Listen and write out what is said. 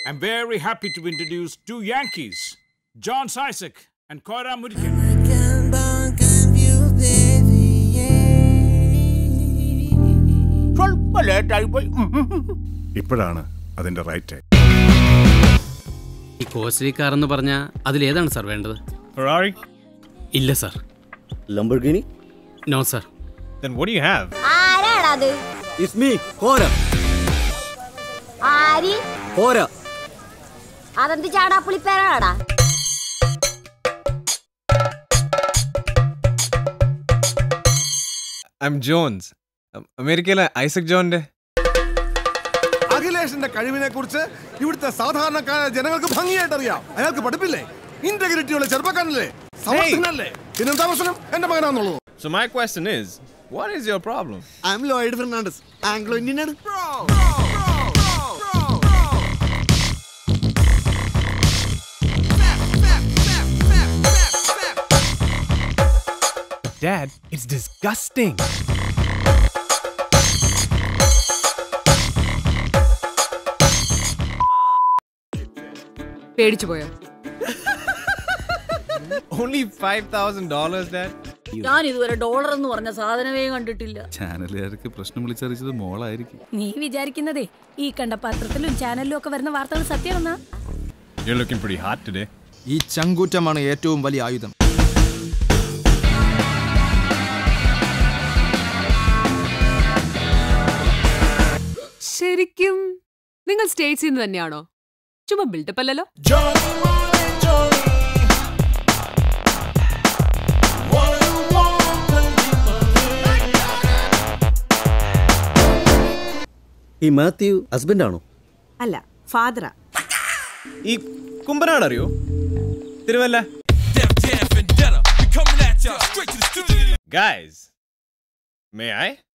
I'm very happy to introduce two Yankees, John Isaac and Koira Murikan. ಸ್ವಲ್ಪ late ആയിപ്പോയി ഇപ്പോഴാണ് അതിന്റെ right time ഈ കോസ്റ്റലി കാർ എന്ന് പറഞ്ഞാൽ അതിലേതാണ് സാർ വേണ്ടത് Ferrari? ഇല്ല sir Lamborghini no sir Then what do you have? ആരാടാ അത് ഇസ് മീ കോര ആരി കോര അതെന്ത് ചാടാപ്പുളിപ്പേരാടാ I'm Jones. Um, അമേരിക്കയിലെ ഐസക് ജോണിന്റെ അഖിലേഷിന്റെ കഴിവിനെ കുറിച്ച് ഇവിടുത്തെ സാധാരണക്കാരായ ജനങ്ങൾക്ക് ഭംഗിയായിട്ട് അറിയാം അയാൾക്ക് പഠിപ്പില്ലേ ഇന്റഗ്രിറ്റിയുള്ള ചെറുപ്പക്കാരനല്ലേ സമർത്ഥനല്ലേ പിന്നെന്താ പ്രശ്നം എന്റെ മകനാന്നുള്ളത് So my question is, what is your problem? I'm Lloyd Fernandez Anglo Indian ആണ് Dad, it's disgusting. പേടിച്ചു പോയോ Only $5,000, Dad? ഞാൻ ഇതുവരെ ഡോളർ എന്ന് പറഞ്ഞ സാധനമേ കണ്ടിട്ടില്ല ചാനലുകാർക്ക് പ്രശ്നം വിളിച്ചറിയിച്ചത് മോളായിരിക്കും നീ വിചാരിക്കുന്നതേ ഈ കണ്ട പത്രത്തിലും ചാനലിലും ഒക്കെ വരുന്ന വാർത്തകൾ സത്യമാണെന്നാ You're looking pretty hot today. ഈ ചങ്കൂറ്റമാണ് ഏറ്റവും വലിയ ആയുധം ശരിക്കും നിങ്ങൾ സ്റ്റേറ്റ്സിൽ നിന്ന് തന്നെയാണോ ചുമ്മാ ബിൽഡപ്പ് അല്ലല്ലോ ഈ മാത്യു ഹസ്ബൻഡ് ആണോ അല്ല ഫാദറാ ഈ കുമ്പനാട് അറിയോ തിരുവല്ല Guys, may I?